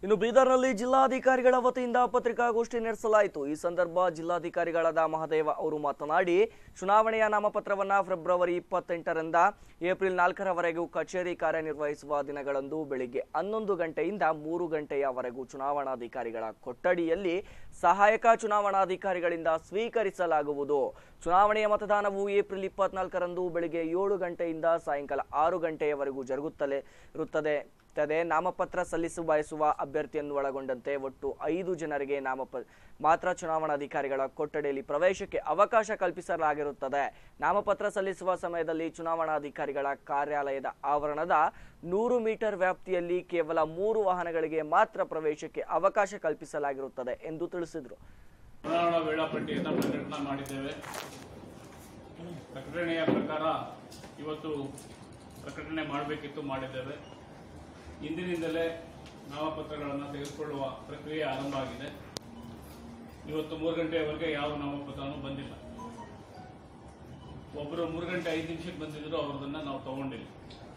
ಇನ್ನು ಬೀದರ್ನಲ್ಲಿ ಜಿಲ್ಲಾಧಿಕಾರಿಗಳ ವತಿಯಿಂದ ಪತ್ರಿಕಾಗೋಷ್ಠಿ ನಡೆಸಲಾಯಿತು ಈ ಸಂದರ್ಭ ಜಿಲ್ಲಾಧಿಕಾರಿಗಳಾದ ಮಹದೇವ ಅವರು ಮಾತನಾಡಿ ಚುನಾವಣೆಯ ನಾಮಪತ್ರವನ್ನ ಫೆಬ್ರವರಿ ಇಪ್ಪತ್ತೆಂಟರಿಂದ ಏಪ್ರಿಲ್ ನಾಲ್ಕರವರೆಗೂ ಕಚೇರಿ ಕಾರ್ಯನಿರ್ವಹಿಸುವ ದಿನಗಳಂದು ಬೆಳಿಗ್ಗೆ ಹನ್ನೊಂದು ಗಂಟೆಯಿಂದ ಮೂರು ಗಂಟೆಯವರೆಗೂ ಚುನಾವಣಾಧಿಕಾರಿಗಳ ಕೊಠಡಿಯಲ್ಲಿ ಸಹಾಯಕ ಚುನಾವಣಾಧಿಕಾರಿಗಳಿಂದ ಸ್ವೀಕರಿಸಲಾಗುವುದು ಚುನಾವಣೆಯ ಮತದಾನವು ಏಪ್ರಿಲ್ ಇಪ್ಪತ್ನಾಲ್ಕರಂದು ಬೆಳಿಗ್ಗೆ ಏಳು ಗಂಟೆಯಿಂದ ಸಾಯಂಕಾಲ ಆರು ಗಂಟೆಯವರೆಗೂ ಜರುಗುತ್ತಲೇ ಇರುತ್ತದೆ ಇರುತ್ತದೆ. ನಾಮಪತ್ರ ಸಲ್ಲಿಸು ಬಯಸುವ ಅಭ್ಯರ್ಥಿಯನ್ನು ಒಳಗೊಂಡಂತೆ ಒಟ್ಟು ಐದು ಜನರಿಗೆ ನಾಮಪ ಮಾತ್ರ ಚುನಾವಣಾಧಿಕಾರಿಗಳ ಕೊಠಡಿಯಲ್ಲಿ ಪ್ರವೇಶಕ್ಕೆ ಅವಕಾಶ ಕಲ್ಪಿಸಲಾಗಿರುತ್ತದೆ ನಾಮಪತ್ರ ಸಲ್ಲಿಸುವ ಸಮಯದಲ್ಲಿ ಚುನಾವಣಾಧಿಕಾರಿಗಳ ಕಾರ್ಯಾಲಯದ ಆವರಣದ ನೂರು ಮೀಟರ್ ವ್ಯಾಪ್ತಿಯಲ್ಲಿ ಕೇವಲ ಮೂರು ವಾಹನಗಳಿಗೆ ಮಾತ್ರ ಪ್ರವೇಶಕ್ಕೆ ಅವಕಾಶ ಕಲ್ಪಿಸಲಾಗಿರುತ್ತದೆ ಎಂದು ತಿಳಿಸಿದರು ಚುನಾವಣಾ ವೇಳಾಪಟ್ಟಿಯನ್ನು ಪ್ರಕಟಣೆ ಮಾಡಿದ್ದೇವೆ ಪ್ರಕಟಣೆಯ ಪ್ರಕಾರ ಇವತ್ತು ಪ್ರಕಟಣೆ ಮಾಡಬೇಕಿತ್ತು ಮಾಡಿದ್ದೇವೆ ಇಂದಿನಿಂದಲೇ ನಾಮಪತ್ರಗಳನ್ನು ತೆಗೆದುಕೊಳ್ಳುವ ಪ್ರಕ್ರಿಯೆ ಆರಂಭ ಆಗಿದೆ ಇವತ್ತು ಮೂರು ಗಂಟೆಯವರೆಗೆ ಯಾವ ನಾಮಪತ್ರನೂ ಬಂದಿಲ್ಲ ಒಬ್ಬರು ಮೂರು ಗಂಟೆ ಐದು ನಿಮಿಷಕ್ಕೆ ಬಂದಿದ್ರು ಅವ್ರದನ್ನ ನಾವು ತಗೊಂಡಿಲ್ಲ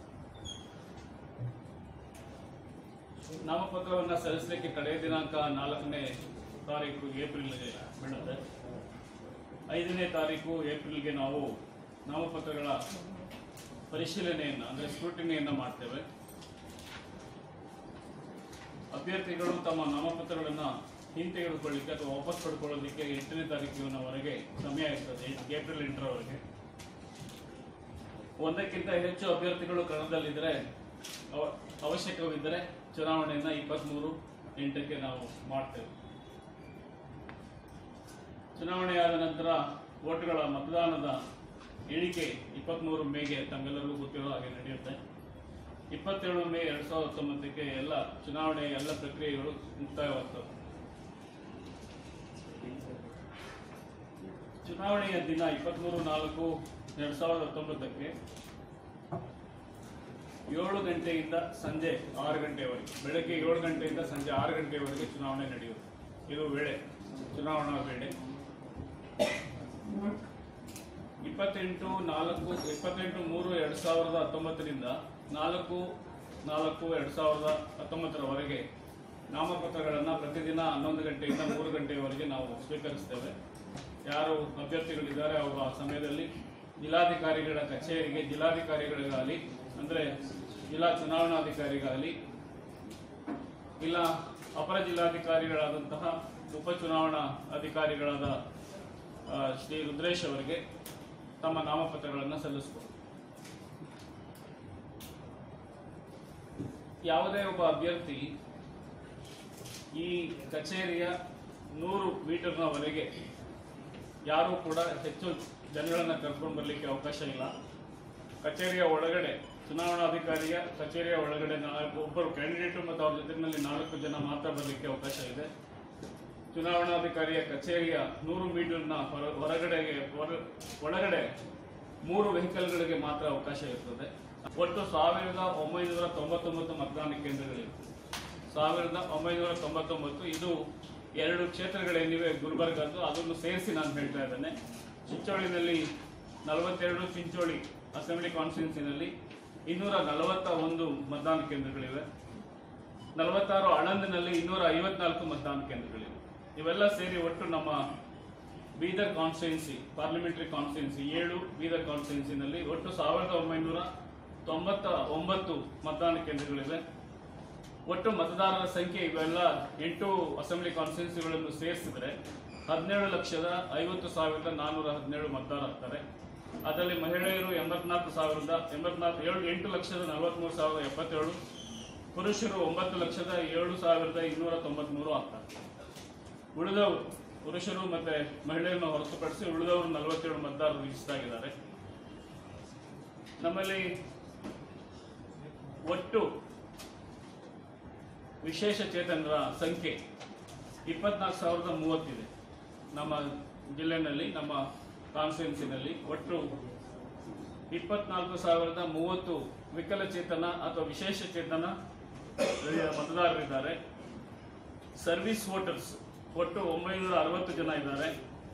ನಾಮಪತ್ರವನ್ನ ಸಲ್ಲಿಸಲಿಕ್ಕೆ ಕಡೆಯ ದಿನಾಂಕ ನಾಲ್ಕನೇ ತಾರೀಕು ಏಪ್ರಿಲ್ಗೆ ಬೀಳುತ್ತೆ ಐದನೇ ತಾರೀಕು ಏಪ್ರಿಲ್ಗೆ ನಾವು ನಾಮಪತ್ರಗಳ ಪರಿಶೀಲನೆಯನ್ನು ಅಂದರೆ ಸ್ಕ್ರೂಟಿನಿಯನ್ನು ಮಾಡ್ತೇವೆ ಅಭ್ಯರ್ಥಿಗಳು ತಮ್ಮ ನಾಮಪತ್ರಗಳನ್ನು ಹಿಂತೆಗೆದುಕೊಳ್ಳಿಕ್ಕೆ ಅಥವಾ ವಾಪಸ್ ಪಡ್ಕೊಳ್ಳೋದಕ್ಕೆ ಎಂಟನೇ ತಾರೀಕಿನವರೆಗೆ ಸಮಯ ಇರ್ತದೆ ಏಪ್ರಿಲ್ ಎಂಟರವರೆಗೆ ಒಂದಕ್ಕಿಂತ ಹೆಚ್ಚು ಅಭ್ಯರ್ಥಿಗಳು ಕಣದಲ್ಲಿದ್ದರೆ ಅವ- ಅವಶ್ಯಕವಿದ್ದರೆ ಚುನಾವಣೆಯನ್ನ ಇಪ್ಪತ್ತ್ಮೂರು ಎಂಟಕ್ಕೆ ನಾವು ಮಾಡ್ತೇವೆ ಚುನಾವಣೆಯಾದ ನಂತರ ವೋಟ್ಗಳ ಮತದಾನದ ಎಣಿಕೆ ಇಪ್ಪತ್ತ್ಮೂರು ಮೇಗೆ ತಮ್ಮೆಲ್ಲರಿಗೂ ಗೊತ್ತಿರೋ ಹಾಗೆ ನಡೆಯುತ್ತೆ ಇಪ್ಪತ್ತೇಳು ಮೇ ಎರಡ್ ಸಾವಿರದ ಹತ್ತೊಂಬತ್ತಕ್ಕೆ ಎಲ್ಲ ಚುನಾವಣೆಯ ಎಲ್ಲ ಪ್ರಕ್ರಿಯೆಗಳು ಮುಕ್ತಾಯವಾಗ್ತವೆ ಚುನಾವಣೆಯ ದಿನ ಇಪ್ಪತ್ತ್ಮೂರು ನಾಲ್ಕು ಎರಡ್ ಸಾವಿರದ ಹತ್ತೊಂಬತ್ತಕ್ಕೆ ಏಳು ಗಂಟೆಯಿಂದ ಸಂಜೆ ಆರು ಗಂಟೆವರೆಗೆ ಬೆಳಗ್ಗೆ ಏಳು ಗಂಟೆಯಿಂದ ಸಂಜೆ ಆರು ಗಂಟೆವರೆಗೆ ಚುನಾವಣೆ ನಡೆಯುತ್ತೆ ಇದು ವೇಳೆ ಚುನಾವಣಾ ವೇಳೆ ಇಪ್ಪತ್ತೆಂಟು ನಾಲ್ಕು ಇಪ್ಪತ್ತೆಂಟು ಮೂರು ಎರಡ್ ಸಾವಿರದ ಹತ್ತೊಂಬತ್ತರಿಂದ ನಾಲ್ಕು ನಾಲ್ಕು ಎರಡ್ ಸಾವಿರದ ಹತ್ತೊಂಬತ್ತರವರೆಗೆ ನಾಮಪತ್ರಗಳನ್ನು ಪ್ರತಿದಿನ ಹನ್ನೊಂದು ಗಂಟೆಯಿಂದ ಮೂರು ಗಂಟೆಯವರೆಗೆ ನಾವು ಸ್ವೀಕರಿಸ್ತೇವೆ ಯಾರು ಅಭ್ಯರ್ಥಿಗಳಿದ್ದಾರೆ ಅವರು ಆ ಸಮಯದಲ್ಲಿ ಜಿಲ್ಲಾಧಿಕಾರಿಗಳ ಕಚೇರಿಗೆ ಜಿಲ್ಲಾಧಿಕಾರಿಗಳಿಗಾಗಲಿ ಅಂದರೆ ಜಿಲ್ಲಾ ಚುನಾವಣಾಧಿಕಾರಿಗಾಗಲಿ ಇಲ್ಲ ಅಪರ ಜಿಲ್ಲಾಧಿಕಾರಿಗಳಾದಂತಹ ಉಪಚುನಾವಣಾ ಅಧಿಕಾರಿಗಳಾದ ಆ, ಶ್ರೀ ರುದ್ರೇಶ್ ಅವರಿಗೆ ತಮ್ಮ ನಾಮಪತ್ರಗಳನ್ನು ಸಲ್ಲಿಸಬಹುದು ಯಾವುದೇ ಒಬ್ಬ ಅಭ್ಯರ್ಥಿ ಈ ಕಚೇರಿಯ ನೂರು ಮೀಟರ್ನವರೆಗೆ ಯಾರೂ ಕೂಡ ಹೆಚ್ಚು ಜನಗಳನ್ನು ಕರ್ಕೊಂಡು ಬರಲಿಕ್ಕೆ ಅವಕಾಶ ಇಲ್ಲ ಕಚೇರಿಯ ಒಳಗಡೆ ಚುನಾವಣಾಧಿಕಾರಿಯ ಕಚೇರಿಯ ಒಳಗಡೆ ನಾಲ್ಕು ಒಬ್ಬರು ಕ್ಯಾಂಡಿಡೇಟು ಮತ್ತು ಅವ್ರ ಜೊತೆನಲ್ಲಿ ನಾಲ್ಕು ಜನ ಮಾತ್ರ ಬರಲಿಕ್ಕೆ ಅವಕಾಶ ಇದೆ ಚುನಾವಣಾಧಿಕಾರಿಯ ಕಚೇರಿಯ ನೂರು ಮೀಟರ್ನ ಹೊರ ಹೊರಗಡೆಗೆ ಹೊರ- ಒಳಗಡೆ ಮೂರು ವೆಹಿಕಲ್ಗಳಿಗೆ ಮಾತ್ರ ಅವಕಾಶ ಇರ್ತದೆ ಒಟ್ಟು ಸಾವಿರದ ಒಂಬೈನೂರ ತೊಂಬತ್ತೊಂಬತ್ತು ಮತದಾನ ಕೇಂದ್ರಗಳಿವೆ ಸಾವಿರದ ಒಂಬೈನೂರ ತೊಂಬತ್ತೊಂಬತ್ತು ಇದು ಎರಡು ಕ್ಷೇತ್ರಗಳೇನಿವೆ ಗುಲ್ಬರ್ಗದ್ದು ಅದನ್ನು ಸೇರಿಸಿ ನಾನು ಹೇಳ್ತಾ ಇದ್ದೇನೆ ಚಿಂಚೋಳಿನಲ್ಲಿ ನಲವತ್ತೆರಡು ಚಿಂಚೋಳಿ ಅಸೆಂಬ್ಲಿ ಕಾನ್ಸ್ಟಿಟ್ಯೂನ್ಸಿನಲ್ಲಿ ಇನ್ನೂರ ನಲವತ್ತ ಒಂದು ಮತದಾನ ಕೇಂದ್ರಗಳಿವೆ ನಲವತ್ತಾರು ಆಳಂದಿನಲ್ಲಿ ಇನ್ನೂರ ಐವತ್ನಾಲ್ಕು ಮತದಾನ ಕೇಂದ್ರಗಳಿವೆ ಇವೆಲ್ಲ ಸೇರಿ ಒಟ್ಟು ನಮ್ಮ ಬೀದರ್ ಕಾನ್ಸ್ಟಿಟ್ಯೂನ್ಸಿ ಪಾರ್ಲಿಮೆಂಟರಿ ಕಾನ್ಸ್ಟಿಟ್ಯೂನ್ಸಿ ಏಳು ಬೀದರ್ ಕಾನ್ಸ್ಟಿಟ್ಯೂನ್ಸಿನಲ್ಲಿ ಒಟ್ಟು ಸಾವಿರದ ಒಂಬೈನೂರ ತೊಂಬತ್ತ ಒಂಬತ್ತು ಮತದಾನ ಕೇಂದ್ರಗಳಿವೆ ಒಟ್ಟು ಮತದಾರರ ಸಂಖ್ಯೆ ಇವೆಲ್ಲ ಎಂಟು ಅಸೆಂಬ್ಲಿ ಕಾನ್ಸ್ಟಿಟ್ಯೂನ್ಸಿಗಳನ್ನು ಸೇರಿಸಿದ್ರೆ ಹದಿನೇಳು ಲಕ್ಷದ ಐವತ್ತು ಸಾವಿರದ ನಾನ್ನೂರ ಹದಿನೇಳು ಮತದಾರರಾಗ್ತಾರೆ ಅದರಲ್ಲಿ ಮಹಿಳೆಯರು ಎಂಬತ್ನಾಲ್ಕು ಸಾವಿರದ ಎಂಬತ್ನಾಲ್ಕು ಏಳು ಎಂಟು ಲಕ್ಷದ ನಲವತ್ಮೂರು ಸಾವಿರದ ಎಪ್ಪತ್ತೇಳು ಪುರುಷರು ಒಂಬತ್ತು ಲಕ್ಷದ ಏಳು ಸಾವಿರದ ಇನ್ನೂರ ತೊಂಬತ್ಮೂರು ಆಗ್ತಾರೆ ಉಳಿದವರು ಪುರುಷರು ಮತ್ತೆ ಮಹಿಳೆಯರನ್ನು ಹೊರತುಪಡಿಸಿ ಉಳಿದವರು ನಲವತ್ತೇಳು ಮತದಾರರು ರಿಜಿಸ್ಟರ್ ಆಗಿದ್ದಾರೆ ನಮ್ಮಲ್ಲಿ ಒಟ್ಟು ವಿಶೇಷ ಚೇತನರ ಸಂಖ್ಯೆ ಇಪ್ಪತ್ನಾಲ್ಕು ಸಾವಿರದ ಮೂವತ್ತಿದೆ ನಮ್ಮ ಜಿಲ್ಲೆನಲ್ಲಿ ನಮ್ಮ ಕಾನ್ಸ್ಟಿಟ್ಯೂನ್ಸಿನಲ್ಲಿ ಒಟ್ಟು ಇಪ್ಪತ್ನಾಲ್ಕು ಸಾವಿರದ ಮೂವತ್ತು ವಿಕಲಚೇತನ ಅಥವಾ ವಿಶೇಷ ಚೇತನ ಮತದಾರರಿದ್ದಾರೆ ಸರ್ವಿಸ್ ವೋಟರ್ಸ್ ಒಟ್ಟು ಒಂಬೈನೂರ ಅರವತ್ತು ಜನ ಇದ್ದಾರೆ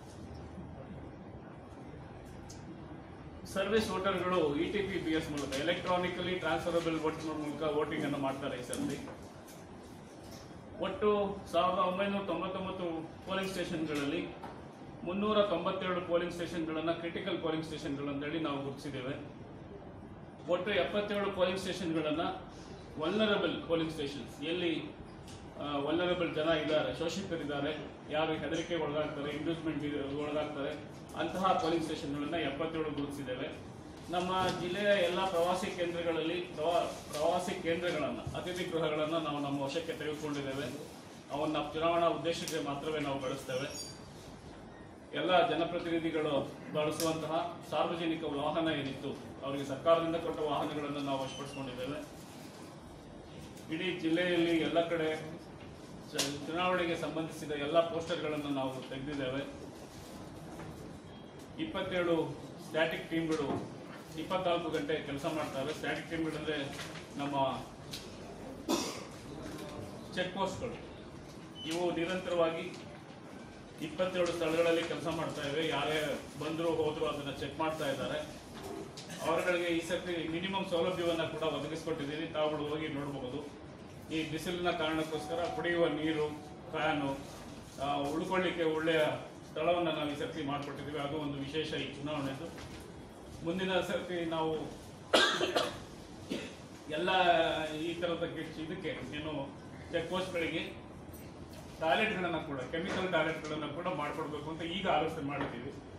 ಸರ್ವಿಸ್ ವೋಟರ್ಗಳು E T P B S ಮೂಲಕ ಎಲೆಕ್ಟ್ರಾನಿಕಲಿ ಟ್ರಾನ್ಸ್ಫರಬಲ್ ವೋಟ್ ಮೂಲಕ ವೋಟಿಂಗ್ ಅನ್ನು ಮಾಡ್ತಾರೆ ಈ ಸರ್ತಿ ಒಟ್ಟು ಸಾವಿರದ ಒಂಬೈನೂರ ತೊಂಬತ್ತೊಂಬತ್ತು ಪೋಲಿಂಗ್ ಸ್ಟೇಷನ್ಗಳಲ್ಲಿ ಮುನ್ನೂರ ತೊಂಬತ್ತೆರಡು ಪೋಲಿಂಗ್ ಸ್ಟೇಷನ್ಗಳನ್ನು ಕ್ರಿಟಿಕಲ್ ಪೋಲಿಂಗ್ ಸ್ಟೇಷನ್ಗಳಂತೇಳಿ ನಾವು ಗುರುತಿಸಿದ್ದೇವೆ ಒಟ್ಟು ಎಪ್ಪತ್ತೇಳು ಪೋಲಿಂಗ್ ಸ್ಟೇಷನ್ಗಳನ್ನು ವಲ್ನರಬಲ್ ಪೋಲಿಂಗ್ ಸ್ಟೇಷನ್ಸ್ ಎಲ್ಲಿ ವಲ್ನರಬಲ್ ಜನ ಇದ್ದಾರೆ ಶೋಷಿತರಿದ್ದಾರೆ ಯಾರು ಹೆದರಿಕೆ ಒಳಗಾಗ್ತಾರೆ ಇಂಡ್ಯೂಸ್ಮೆಂಟ್ ಒಳಗಾಗ್ತಾರೆ ಅಂತಹ ಪೋಲಿಂಗ್ ಸ್ಟೇಷನ್ಗಳನ್ನು ಎಪ್ಪತ್ತೇಳು ಗುರುತಿಸಿದ್ದೇವೆ ನಮ್ಮ ಜಿಲ್ಲೆಯ ಎಲ್ಲ ಪ್ರವಾಸಿ ಕೇಂದ್ರಗಳಲ್ಲಿ ಪ್ರವಾ- ಪ್ರವಾಸಿ ಕೇಂದ್ರಗಳನ್ನು ಅತಿಥಿ ಗೃಹಗಳನ್ನು ನಾವು ನಮ್ಮ ವಶಕ್ಕೆ ತೆಗೆದುಕೊಂಡಿದ್ದೇವೆ ಅವನ್ನ ಚುನಾವಣಾ ಉದ್ದೇಶಕ್ಕೆ ಮಾತ್ರವೇ ನಾವು ಬಳಸ್ತೇವೆ ಎಲ್ಲ ಜನಪ್ರತಿನಿಧಿಗಳು ಬಳಸುವಂತಹ ಸಾರ್ವಜನಿಕ ವಾಹನ ಏನಿತ್ತು ಅವರಿಗೆ ಸರ್ಕಾರದಿಂದ ಕೊಟ್ಟ ವಾಹನಗಳನ್ನು ನಾವು ವಶಪಡಿಸಿಕೊಂಡಿದ್ದೇವೆ ಇಡೀ ಜಿಲ್ಲೆಯಲ್ಲಿ ಎಲ್ಲ ಕಡೆ ಚ- ಚುನಾವಣೆಗೆ ಸಂಬಂಧಿಸಿದ ಎಲ್ಲ ಪೋಸ್ಟರ್ಗಳನ್ನು ನಾವು ತೆಗೆದಿದ್ದೇವೆ ಇಪ್ಪತ್ತೇಳು ಸ್ಟ್ಯಾಟಿಕ್ ಟೀಮ್ಗಳು ಇಪ್ಪತ್ನಾಲ್ಕು ಗಂಟೆ ಕೆಲಸ ಮಾಡ್ತವೆ ಸ್ಟ್ಯಾಟಿಕ್ ಟೀಮ್ಗಳಂದ್ರೆ ನಮ್ಮ ಚೆಕ್ ಪೋಸ್ಟ್ಗಳು ಇವು ನಿರಂತರವಾಗಿ ಇಪ್ಪತ್ತೇಳು ಸ್ಥಳಗಳಲ್ಲಿ ಕೆಲಸ ಮಾಡ್ತಾ ಇವೆ ಯಾರೇ ಬಂದ್ರು ಹೋದ್ರು ಅದನ್ನ ಚೆಕ್ ಮಾಡ್ತಾ ಇದ್ದಾರೆ ಅವರುಗಳಿಗೆ ಈ ಸರ್ತಿ ಮಿನಿಮಮ್ ಸೌಲಭ್ಯವನ್ನ ಕೂಡ ಒದಗಿಸ್ಕೊಟ್ಟಿದ್ದೀವಿ ತಾವುಗಳು ಹೋಗಿ ನೋಡಬಹುದು ಈ ಬಿಸಿಲಿನ ಕಾರಣಕ್ಕೋಸ್ಕರ ಕುಡಿಯುವ ನೀರು ಫ್ಯಾನು ಆ, ಉಳ್ಕೊಳ್ಳಿಕ್ಕೆ ಒಳ್ಳೆಯ ಸ್ಥಳವನ್ನು ನಾವು ಈ ಸರ್ತಿ ಮಾಡಿಕೊಟ್ಟಿದ್ದೀವಿ ಅದು ಒಂದು ವಿಶೇಷ ಈ ಚುನಾವಣೆದು ಮುಂದಿನ ಸರ್ತಿ ನಾವು ಎಲ್ಲ ಈ ತರದ ಇದಕ್ಕೆ ಏನು ಚೆಕ್ ಪೋಸ್ಟ್ಗಳಿಗೆ ಟಾಯ್ಲೆಟ್ಗಳನ್ನು ಕೂಡ ಕೆಮಿಕಲ್ ಟಾಯ್ಲೆಟ್ಗಳನ್ನು ಕೂಡ ಮಾಡ್ಕೊಡ್ಬೇಕು ಅಂತ ಈಗ ಆಲೋಚನೆ ಮಾಡಿದ್ದೀವಿ